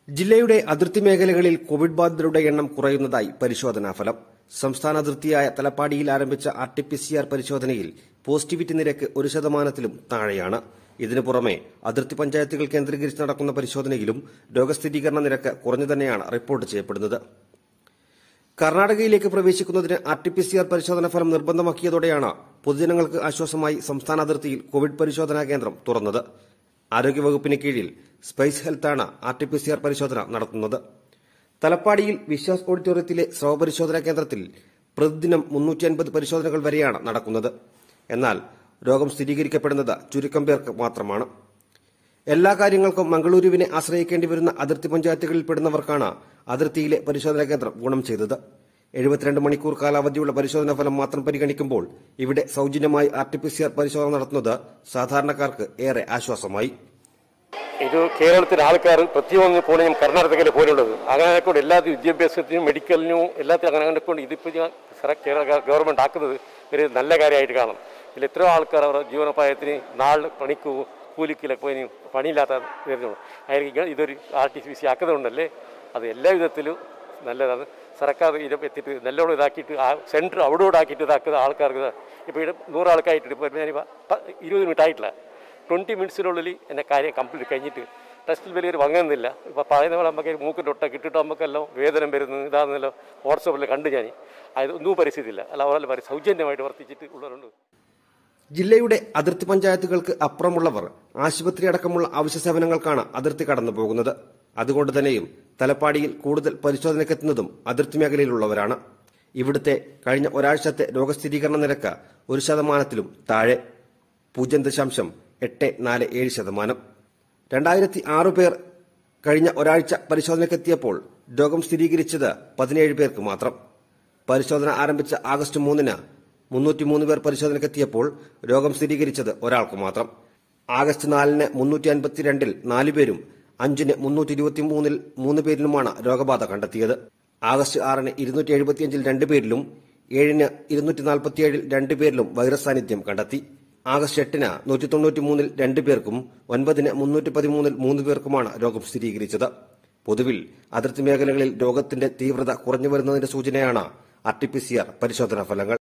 ജില്ലയുടെ അതിർത്തി മേഖലകളിൽ കോവിഡ് ബാധിതരുടെ എണ്ണം കുറയുന്നതായി പരിശോധനാ ഫലം സംസ്ഥാന അതിർത്തിയായ തലപ്പാടിയിൽ ആരംഭിച്ച R T P C R പരിശോധനയിൽ പോസിറ്റിവിറ്റി നിരക്ക് ഒരു ശതമാനത്തിലും താഴെയാണ് ഇതിനു പുറമെ അതിർത്തി പഞ്ചായത്തുകൾ കേന്ദ്രീകരിച്ച് നടക്കുന്ന പരിശോധനയിലും രോഗസ്ഥിരീകരണ നിരക്ക് കുറഞ്ഞു തന്നെയാണ് റിപ്പോർട്ട് ചെയ്യപ്പെടുന്നത് കർണാടകയിലേക്ക് പ്രവേശിക്കുന്നതിന് R T P C R പരിശോധനാ ഫലം നിർബന്ധമാക്കിയതോടെയാണ് പൊതുജനങ്ങൾക്ക് ആശ്വാസമായി സംസ്ഥാന അതിർത്തിയിൽ കോവിഡ് പരിശോധനാ കേന്ദ്രം തുറന്നത് ആരോഗ്യവകുപ്പിന് കീഴിൽ സ്പൈസ് ഹെൽത്താണ് R T P C R പരിശോധന നടത്തുന്നത് തലപ്പാടിയിൽ വിശ്വാസ് ഓഡിറ്റോറിയത്തിലെ സ്രവ പരിശോധനാ കേന്ദ്രത്തിൽ പ്രതിദിനം മുന്നൂറ്റി അൻപത് പരിശോധനകൾ വരെയാണ് നടക്കുന്നത് എന്നാൽ രോഗം സ്ഥിരീകരിക്കപ്പെടുന്നത് ചുരുക്കം പേർക്ക് മാത്രമാണ് എല്ലാ കാര്യങ്ങൾക്കും മംഗളൂരുവിനെ ആശ്രയിക്കേണ്ടി വരുന്ന അതിർത്തി പഞ്ചായത്തുകളിൽ പെടുന്നവർക്കാണ് അതിർത്തിയിലെ പരിശോധനാ കേന്ദ്രം ഗുണം ചെയ്തത് എഴുപത്തിരണ്ട് മണിക്കൂർ കാലാവധിയുള്ള പരിശോധനാ ഫലം മാത്രം പരിഗണിക്കുമ്പോൾ ഇവിടെ സൌജന്യമായി R T P C R പരിശോധന നടത്തുന്നത് സാധാരണക്കാർക്ക് ഏറെ ആശ്വാസമായി ഇത് കേരളത്തിലെ ആൾക്കാർ പ്രത്യേകം പോകണം കർണാടകയിലെ പോലുള്ളത് അങ്ങനെ കൊണ്ട് എല്ലാ വിദ്യാഭ്യാസത്തിനും മെഡിക്കലിനും എല്ലാത്തിനും അങ്ങനെ കൊണ്ട് ഇതിപ്പോൾ ഞാൻ സർ- കേരള ഗവൺമെൻറ് ആക്കുന്നത് ഒരു നല്ല കാര്യമായിട്ട് കാണും ഇതിൽ എത്രയോ ആൾക്കാർ അവരുടെ ജീവനോപായത്തിന് നാളെ പണിക്ക് കൂലിക്കിലൊക്കെ പോയി പണിയില്ലാത്ത വരുന്നു ആയിരിക്കും ഇതൊരു ആർ ടി പി സി ആക്കുന്നതുകൊണ്ടല്ലേ അത് എല്ലാ വിധത്തിലും നല്ലതാണ് സർക്കാർ ഇത് എത്തിയിട്ട് നല്ലോണം ഇതാക്കിയിട്ട് ആ സെൻറ്റർ അവിടെ ഇവിടെ ആക്കിയിട്ട് ഇതാക്കുന്ന ആൾക്കാർക്ക് ഇപ്പോൾ ഇവിടെ നൂറാൾക്കായിട്ട് ഇപ്പോൾ ഞാൻ ഇരുപത് മിനിറ്റ് ആയിട്ടില്ല ട്വൻറ്റി മിനിറ്റ്സിനുള്ളിൽ എൻ്റെ കാര്യം കംപ്ലീറ്റ് കഴിഞ്ഞിട്ട് ടെസ്റ്റിൽ വലിയൊരു വങ്ങുന്നില്ല ഇപ്പോൾ പറയുന്ന പോലെ നമുക്ക് മൂക്കിൻ്റെ ഒട്ട കിട്ടിയിട്ട് നമുക്കെല്ലാം വേദന വരുന്നു ഇതാണെന്നല്ലോ വാട്സപ്പിൽ കണ്ടു ഞാൻ അത് ഒന്നും പരിസ്ഥിതിയില്ല അല്ല അവരെ പറയും സൗജന്യമായിട്ട് വർത്തിച്ചിട്ട് ഉള്ളവരുണ്ട് ജില്ലയുടെ അതിർത്തി പഞ്ചായത്തുകൾക്ക് അപ്പുറമുള്ളവർ ആശുപത്രി അടക്കമുള്ള അവശ്യ സേവനങ്ങൾക്കാണ് അതിർത്തി കടന്നു പോകുന്നത് അതുകൊണ്ട് തന്നെയും തലപ്പാടിയിൽ കൂടുതൽ പരിശോധനയ്ക്കെത്തുന്നതും അതിർത്തി മേഖലയിലുള്ളവരാണ് ഇവിടുത്തെ കഴിഞ്ഞ ഒരാഴ്ചത്തെ രോഗസ്ഥിരീകരണ നിരക്ക് ഒരു ശതമാനത്തിലും താഴെ പൂജ്യം ദശാംശം എട്ട് നാല് ഏഴ് ശതമാനം രണ്ടായിരത്തി ആറ് പേർ കഴിഞ്ഞ ഒരാഴ്ച പരിശോധനയ്ക്കെത്തിയപ്പോൾ രോഗം സ്ഥിരീകരിച്ചത് പതിനേഴ് പേർക്ക് മാത്രം പരിശോധന ആരംഭിച്ച ആഗസ്റ്റ് മൂന്നിന് മുന്നൂറ്റിമൂന്ന് പേർ പരിശോധനയ്ക്കെത്തിയപ്പോൾ രോഗം സ്ഥിരീകരിച്ചത് ഒരാൾക്ക് മാത്രം ആഗസ്റ്റ് നാലിന് മുന്നൂറ്റി അൻപത്തിരണ്ടിൽ നാല് പേരും അഞ്ചിന് മുന്നൂറ്റി ഇരുപത്തിമൂന്നിൽ മൂന്ന് പേരിലുമാണ് രോഗബാധ കണ്ടെത്തിയത് ആഗസ്റ്റ് ആറിന് ഇരുന്നൂറ്റി എഴുപത്തിയഞ്ചിൽ രണ്ട് പേരിലും ഏഴിന് ഇരുന്നൂറ്റി നാൽപ്പത്തിയേഴിൽ രണ്ട് പേരിലും വൈറസ് സാന്നിധ്യം കണ്ടെത്തി ആഗസ്റ്റ് എട്ടിന് നൂറ്റി തൊണ്ണൂറ്റിമൂന്നിൽ രണ്ട് പേർക്കും ഒൻപതിന് മുന്നൂറ്റി പതിമൂന്നിൽ മൂന്ന് പേർക്കുമാണ് രോഗം സ്ഥിരീകരിച്ചത് പൊതുവിൽ അതിർത്തി മേഖലകളിൽ രോഗത്തിന്റെ തീവ്രത കുറഞ്ഞു വരുന്നതിന്റെ സൂചനയാണ് R T P C R പരിശോധനാ ഫലങ്ങൾ